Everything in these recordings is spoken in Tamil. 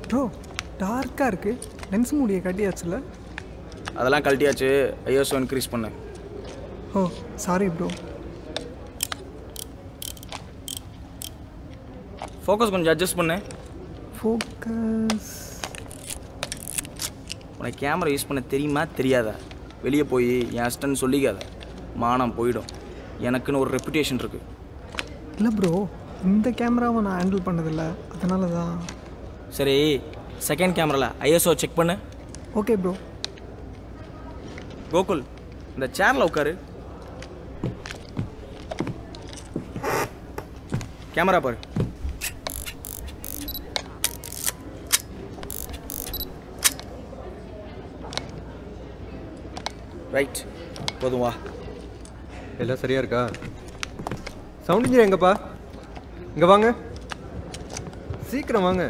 ப்ரோ டார்க்காக இருக்குது லென்ஸ் மூடியை கட்டியாச்சுல அதெல்லாம் கழட்டியாச்சு ஐஎஸ்ஓ இன்க்ரீஸ் பண்ணு ஓ சாரி ப்ரோ ஃபோக்கஸ் கொஞ்சம் அட்ஜஸ்ட் பண்ணு ஃபோக்கஸ் உனக்கு கேமரா யூஸ் பண்ண தெரியுமா தெரியாதா வெளியே போய் என் அஸ்டன் சொல்லிக்காத மானம் போயிடும் எனக்குன்னு ஒரு ரெப்புடேஷன் இருக்குது இல்லை ப்ரோ இந்த கேமராவை நான் ஹேண்டில் பண்ணதில்ல அதனால தான் சரி செகண்ட் கேமராவில் ஐஎஸ்ஓ செக் பண்ணு ஓகே ப்ரோ கோகுல் இந்த சேரில் உட்காரு கேமரா பாரு ரைட் போதும் வா எல்லாம் சரியா இருக்கா சவுண்ட் இன்ஜினியர் எங்கப்பா இங்கே வாங்க சீக்கிரம் வாங்க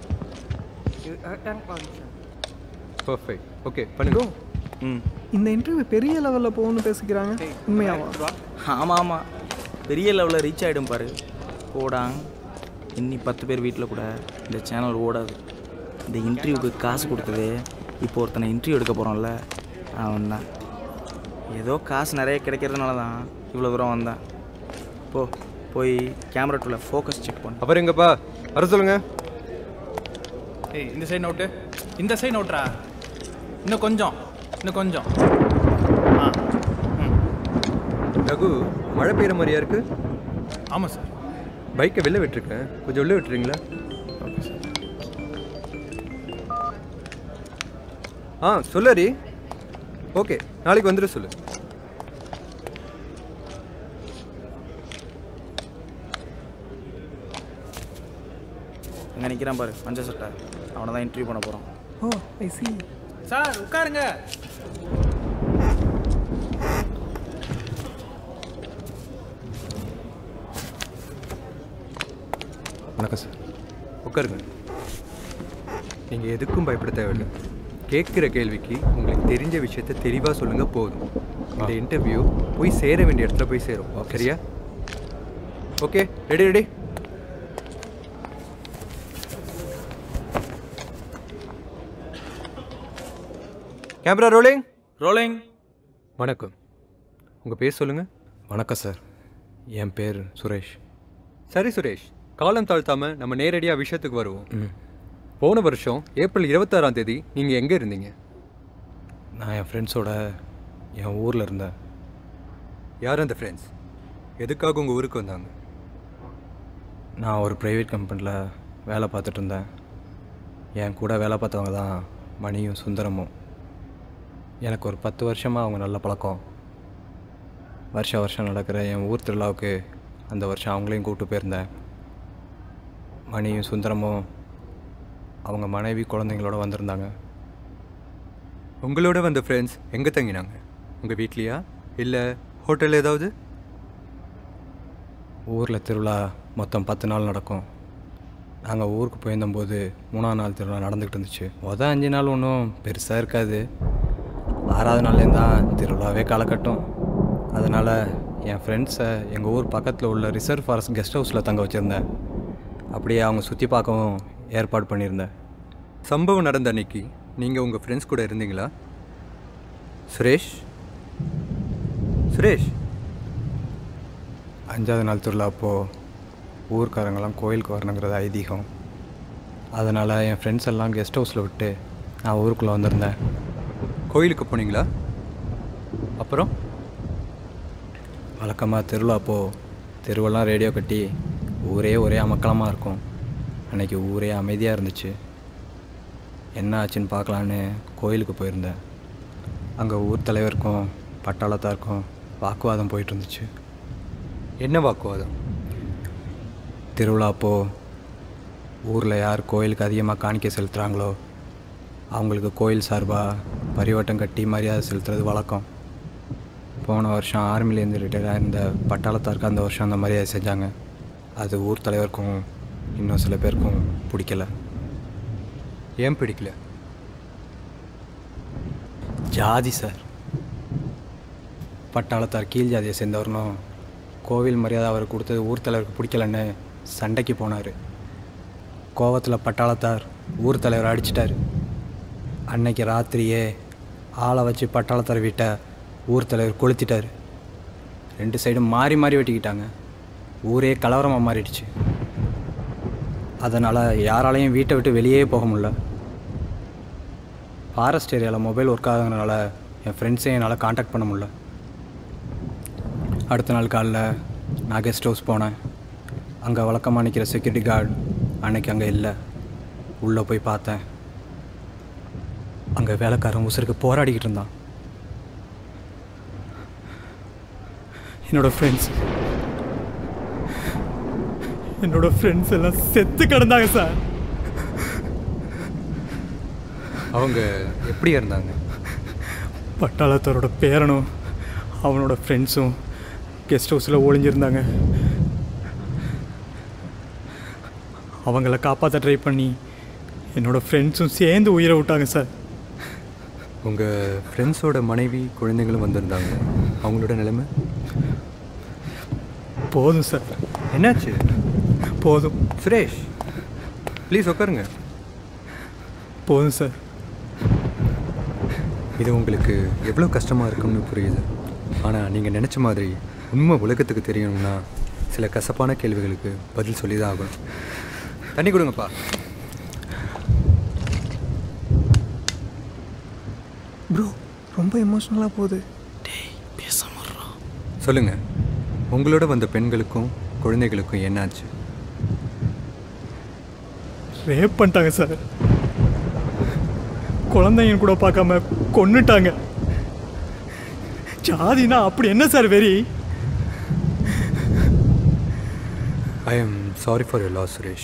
பர்ஃபெக்ட் ஓகே பண்ணுங்க ம் இந்த இன்டர்வியூ பெரிய லெவலில் போகணும்னு பேசிக்கிறாங்க உண்மையாவா ஆமாம் ஆமாம் பெரிய லெவலில் ரீச் ஆகிடும் பாரு போடாங் இன்னி பத்து பேர் வீட்டில் கூட இந்த சேனல் ஓடாது இந்த இன்டர்வியூக்கு காசு கொடுத்தது இப்போ ஒருத்தனை இன்டர்வியூ எடுக்க போகிறோம்ல அவன் தான் ஏதோ காசு நிறைய கிடைக்கிறதுனால தான் இவ்வளோ தூரம் வந்தேன் போ போய் கேமரா டூவில் ஃபோக்கஸ் செக் பண்ணு அப்புறம் எங்கப்பா வர சொல்லுங்க ஏய் இந்த சைடு நோட்டு இந்த சைடு நோட்ரா இன்னும் கொஞ்சம் இன்னும் கொஞ்சம் ஆ ம் ரகு மழை பெய்யுற மாதிரியா இருக்கு ஆமாம் சார் பைக்கை வெளில விட்டுருக்கேன் கொஞ்சம் உள்ளே விட்டுறீங்களா ஓகே சார் ஆ சொல்லு ஹரி ஓகே நாளைக்கு வந்துட சொல்லு அங்கே நிற்கிறான் பாரு மஞ்சள் சட்டை அவனை தான் இன்டர்வியூ பண்ண போகிறோம் ஓ ஐ சி சார் உட்காருங்க வணக்கம் சார் உட்காருங்க நீங்கள் எதுக்கும் பயப்பட தேவையில்லை கேட்குற கேள்விக்கு உங்களுக்கு தெரிஞ்ச விஷயத்த தெளிவாக சொல்லுங்கள் போதும் இந்த இன்டர்வியூ போய் சேர வேண்டிய இடத்துல போய் சேரும் சரியா okay ready ready camera rolling rolling வணக்கம் உங்கள் பேர் சொல்லுங்கள் வணக்கம் சார் என் பேர் சுரேஷ் சரி சுரேஷ் காலம் தாழ்த்தாமல் நம்ம நேரடியாக விஷயத்துக்கு வருவோம் போன வருஷம் ஏப்ரல் இருபத்தாறாம் தேதி நீங்கள் எங்கே இருந்தீங்க நான் என் ஃப்ரெண்ட்ஸோட என் ஊரில் இருந்தேன் யார் அந்த ஃப்ரெண்ட்ஸ் எதுக்காக உங்கள் ஊருக்கு வந்தாங்க நான் ஒரு ப்ரைவேட் கம்பெனியில் வேலை பார்த்துட்டு இருந்தேன் என் கூட வேலை பார்த்தவங்க தான் மணியும் சுந்தரமும் எனக்கு ஒரு பத்து வருஷமாக அவங்க நல்ல பழக்கம் வருஷம் வருஷம் நடக்கிற என் ஊர் திருவிழாவுக்கு அந்த வருஷம் அவங்களையும் கூப்பிட்டு போயிருந்தேன் மணியும் சுந்தரமும் அவங்க மனைவி குழந்தைங்களோட வந்திருந்தாங்க உங்களோட வந்த ஃப்ரெண்ட்ஸ் எங்கே தங்கினாங்க உங்கள் வீட்லையா இல்லை ஹோட்டல் ஏதாவது ஊரில் திருவிழா மொத்தம் பத்து நாள் நடக்கும் நாங்கள் ஊருக்கு போயிருந்தபோது மூணாம் நாள் திருவிழா நடந்துக்கிட்டு இருந்துச்சு மொதல் அஞ்சு நாள் ஒன்றும் பெருசாக இருக்காது ஆறாவது நாள்லேருந்து தான் திருவிழாவே காலக்கட்டும் அதனால் என் ஃப்ரெண்ட்ஸை எங்கள் ஊர் பக்கத்தில் உள்ள ரிசர்வ் ஃபாரஸ்ட் கெஸ்ட் ஹவுஸில் தங்க வச்சுருந்தேன் அப்படியே அவங்க சுற்றி பார்க்கவும் ஏற்பாடு பண்ணியிருந்தேன் சம்பவம் நடந்த அன்னைக்கு நீங்கள் உங்கள் ஃப்ரெண்ட்ஸ் கூட இருந்தீங்களா சுரேஷ் சுரேஷ் அஞ்சாவது நாள் திருவிழா அப்போது ஊர்க்காரங்கெல்லாம் கோயிலுக்கு வரணுங்கிறது ஐதீகம் அதனால் என் ஃப்ரெண்ட்ஸ் எல்லாம் கெஸ்ட் ஹவுஸில் விட்டு நான் ஊருக்குள்ளே வந்திருந்தேன் கோயிலுக்கு போனீங்களா அப்புறம் வழக்கமாக திருவிழா அப்போது தெருவெல்லாம் ரேடியோ கட்டி ஊரே ஒரே அமக்கலமாக இருக்கும் அன்னைக்கு ஊரே அமைதியாக இருந்துச்சு என்ன ஆச்சுன்னு பார்க்கலான்னு கோயிலுக்கு போயிருந்தேன் அங்கே ஊர் தலைவருக்கும் பட்டாளத்தாருக்கும் வாக்குவாதம் போயிட்டு இருந்துச்சு என்ன வாக்குவாதம் திருவிழா அப்போது ஊரில் யார் கோயிலுக்கு அதிகமாக காணிக்கை செலுத்துகிறாங்களோ அவங்களுக்கு கோயில் சார்பாக பரிவட்டம் கட்டி மரியாதை செலுத்துறது வழக்கம் போன வருஷம் ஆர்மிலேருந்து ரிட்டையர் ஆயிருந்த பட்டாளத்தாருக்கு அந்த வருஷம் அந்த மரியாதை செஞ்சாங்க அது ஊர் தலைவருக்கும் இன்னும் சில பேருக்கும் பிடிக்கல ஏன் பிடிக்கல ஜாதி சார் பட்டாளத்தார் கீழ் ஜாதியை சேர்ந்தவரனும் கோவில் மரியாதை அவர் கொடுத்தது ஊர் தலைவருக்கு பிடிக்கலன்னு சண்டைக்கு போனார் கோவத்தில் பட்டாளத்தார் ஊர் தலைவர் அடிச்சிட்டாரு அன்னைக்கு ராத்திரியே ஆளை வச்சு பட்டாளத்தார் வீட்டை ஊர் தலைவர் கொளுத்திட்டார் ரெண்டு சைடும் மாறி மாறி வெட்டிக்கிட்டாங்க ஊரே கலவரமாக மாறிடுச்சு அதனால் யாராலையும் வீட்டை விட்டு வெளியே போக முடியல ஃபாரஸ்ட் ஏரியாவில் மொபைல் ஒர்க் ஆகுறதுனால என் ஃப்ரெண்ட்ஸையும் என்னால் காண்டாக்ட் பண்ண முடியல அடுத்த நாள் காலைல நான் கெஸ்ட் ஹவுஸ் போனேன் அங்கே வழக்கமாக நிற்கிற செக்யூரிட்டி கார்டு அன்னைக்கு அங்கே இல்லை உள்ளே போய் பார்த்தேன் அங்கே வேலைக்காரன் உசுருக்கு போராடிக்கிட்டு இருந்தான் என்னோடய ஃப்ரெண்ட்ஸ் என்னோட ஃப்ரெண்ட்ஸ் எல்லாம் செத்து கிடந்தாங்க சார் அவங்க எப்படி இருந்தாங்க பட்டாளத்தாரோட பேரனும் அவனோட ஃப்ரெண்ட்ஸும் கெஸ்ட் ஹவுஸில் ஒளிஞ்சிருந்தாங்க அவங்கள காப்பாற்ற ட்ரை பண்ணி என்னோடய ஃப்ரெண்ட்ஸும் சேர்ந்து உயிரை விட்டாங்க சார் உங்கள் ஃப்ரெண்ட்ஸோட மனைவி குழந்தைங்களும் வந்திருந்தாங்க அவங்களோட நிலைமை போதும் சார் என்னாச்சு போதும் சுரேஷ் ப்ளீஸ் உட்காருங்க போதும் சார் இது உங்களுக்கு எவ்வளோ கஷ்டமாக இருக்கும்னு புரியுது ஆனால் நீங்கள் நினச்ச மாதிரி உண்மை உலகத்துக்கு தெரியணும்னா சில கசப்பான கேள்விகளுக்கு பதில் சொல்லி தான் ஆகணும் தண்ணி கொடுங்கப்பா ப்ரோ ரொம்ப எமோஷ்னலாக போகுது சொல்லுங்கள் உங்களோட வந்த பெண்களுக்கும் குழந்தைகளுக்கும் என்னாச்சு ரேப் பண்ணிட்டாங்க சார் குழந்தைங்க கூட பார்க்காம கொன்னுட்டாங்க ஜாதினா அப்படி என்ன சார் வெறி I am sorry for your loss Suresh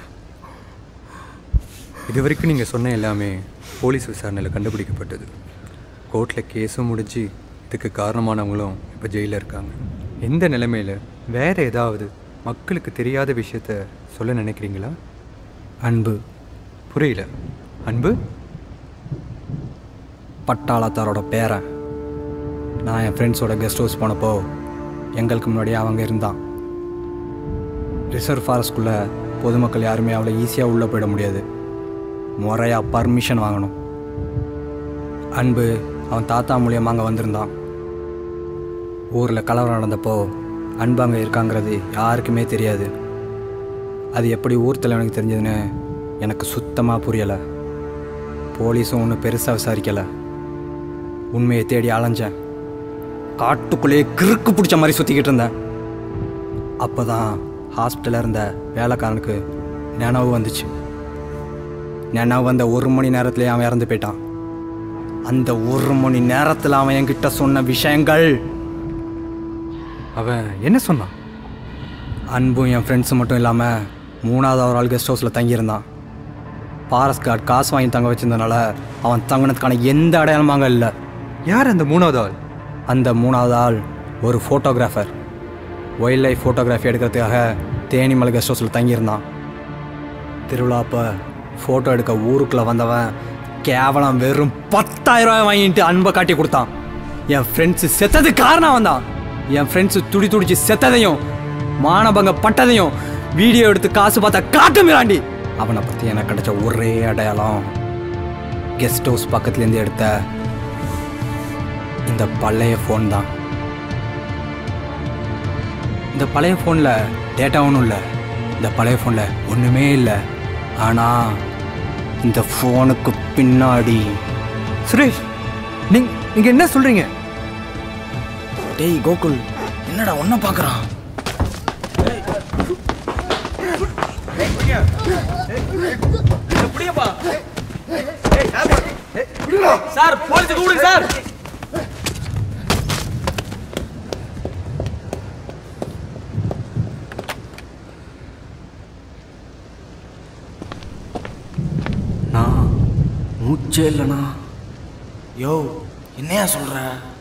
இது வரைக்கும் நீங்கள் சொன்ன எல்லாமே போலீஸ் விசாரணையில் கண்டுபிடிக்கப்பட்டது கோர்ட்டில் கேஸும் முடிஞ்சு இதுக்கு காரணமானவங்களும் இப்போ ஜெயிலில் இருக்காங்க எந்த நிலைமையில் வேறு ஏதாவது மக்களுக்கு தெரியாத விஷயத்த சொல்ல நினைக்கிறீங்களா அன்பு புரியல அன்பு பட்டாளத்தாரோட பேரன் நான் என் ஃப்ரெண்ட்ஸோட கெஸ்ட் ஹவுஸ் போனப்போ எங்களுக்கு முன்னாடியே அவங்க இருந்தான் ரிசர்வ் ஃபாரஸ்ட்குள்ளே பொதுமக்கள் யாருமே அவ்வளோ ஈஸியாக உள்ளே போயிட முடியாது முறையாக பர்மிஷன் வாங்கணும் அன்பு அவன் தாத்தா மூலியமாக அங்கே வந்திருந்தான் ஊரில் கலவரம் நடந்தப்போ அன்பு அங்கே இருக்காங்கிறது யாருக்குமே தெரியாது அது எப்படி ஊர் தலைவனுக்கு தெரிஞ்சதுன்னு எனக்கு சுத்தமாக புரியலை போலீஸும் ஒன்றும் பெருசாக விசாரிக்கலை உண்மையை தேடி அலைஞ்சேன் காட்டுக்குள்ளேயே கிறுக்கு பிடிச்ச மாதிரி சுற்றிக்கிட்டு இருந்தேன் அப்போ தான் ஹாஸ்பிட்டலில் இருந்த வேலைக்காரனுக்கு நினைவு வந்துச்சு நினைவு வந்த ஒரு மணி நேரத்துலேயே அவன் இறந்து போயிட்டான் அந்த ஒரு மணி நேரத்தில் அவன் என்கிட்ட சொன்ன விஷயங்கள் அவன் என்ன சொன்னான் அன்பும் என் ஃப்ரெண்ட்ஸும் மட்டும் இல்லாமல் மூணாவது ஒரு ஆள் கெஸ்ட் ஹவுஸில் தங்கியிருந்தான் ஃபாரஸ்ட் கார்டு காசு வாங்கி தங்க வச்சிருந்தனால அவன் தங்கினதுக்கான எந்த அடையாளமும் அங்கே இல்லை யார் அந்த மூணாவது ஆள் அந்த மூணாவது ஆள் ஒரு ஃபோட்டோகிராஃபர் வைல்ட் லைஃப் ஃபோட்டோகிராஃபி எடுக்கிறதுக்காக தேனிமலை கெஸ்ட் ஹவுஸில் தங்கியிருந்தான் திருவிழா அப்போ ஃபோட்டோ எடுக்க ஊருக்குள்ளே வந்தவன் கேவலம் வெறும் பத்தாயிரம் ரூபாய் வாங்கிட்டு அன்பை காட்டி கொடுத்தான் என் ஃப்ரெண்ட்ஸு செத்ததுக்கு காரணம் அவன் தான் என் ஃப்ரெண்ட்ஸு துடி துடிச்சு செத்ததையும் மானபங்க பட்டதையும் வீடியோ எடுத்து காசு பார்த்தா காட்டு மிராண்டி அவனை பற்றி எனக்கு கிடைச்ச ஒரே அடையாளம் கெஸ்ட் ஹவுஸ் பக்கத்துலேருந்து எடுத்த இந்த பழைய ஃபோன் தான் இந்த பழைய ஃபோனில் டேட்டா ஒன்றும் இல்லை இந்த பழைய ஃபோனில் ஒன்றுமே இல்லை ஆனால் இந்த ஃபோனுக்கு பின்னாடி சுரேஷ் நீங்க நீங்க என்ன சொல்றீங்க டேய் கோகுல் என்னடா ஒன்றை பார்க்குறான் சார் போலீஸ் கூப்பிடுங்க சார் நான் மூச்சே இல்லைண்ணா யோ என்னையா சொல்ற